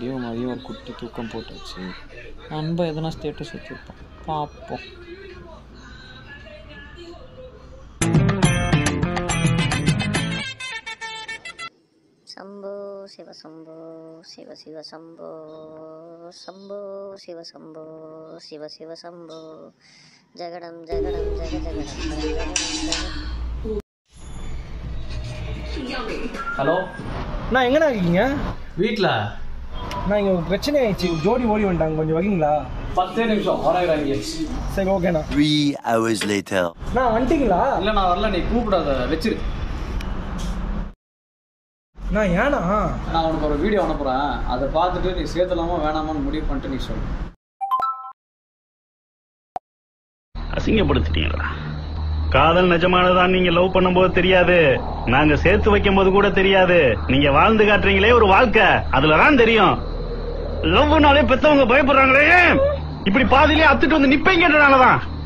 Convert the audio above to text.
அதையும் மதியம் ஒரு குட்டி தூக்கம் போட்டாச்சு அன்பா எதனா ஸ்டேட்டஸ் வச்சுருப்போம் பார்ப்போம் शम्भो शिव शम्भो शिव शिव शम्भो शम्भो शिव शम्भो शिव शिव शम्भो जगडं जगडं जग जगडं जगडं ஹலோ நான் எங்கண்ணா இருக்கீங்க வீட்டில் நான் இங்கே பிரச்சனை ஆயிடுச்சு ஜோடி ஓடி வந்துட்டாங்க கொஞ்சம் வரீங்களா பத்தே நிமிஷம் வராங்க சரி ஓகேண்ணா Three hours later. நான் வந்துட்டீங்களா இல்லை நான் வரல நீ கூப்பிடாத வச்சிரு நான் ஏண்ணா நான் உனக்கு ஒரு வீடியோ அனுப்புகிறேன் அதை பார்த்துட்டு நீ சேர்த்தலாமா வேணாமான்னு முடிவு பண்ணிட்டு நீ சொல்லு அசிங்கப்படுத்திட்டீங்களா காதல் நிஜமானதான் நீங்க லவ் பண்ணும்போது தெரியாது நாங்க சேர்த்து வைக்கும் போது கூட தெரியாது நீங்க வாழ்ந்து காட்டுறீங்களே ஒரு வாழ்க்கை அதுலதான் தெரியும் லவ்னாலே பெத்தவங்க பயப்படுறாங்களே இப்படி பாதியிலே அத்துட்டு வந்து நிப்பீங்கன்றனாலதான்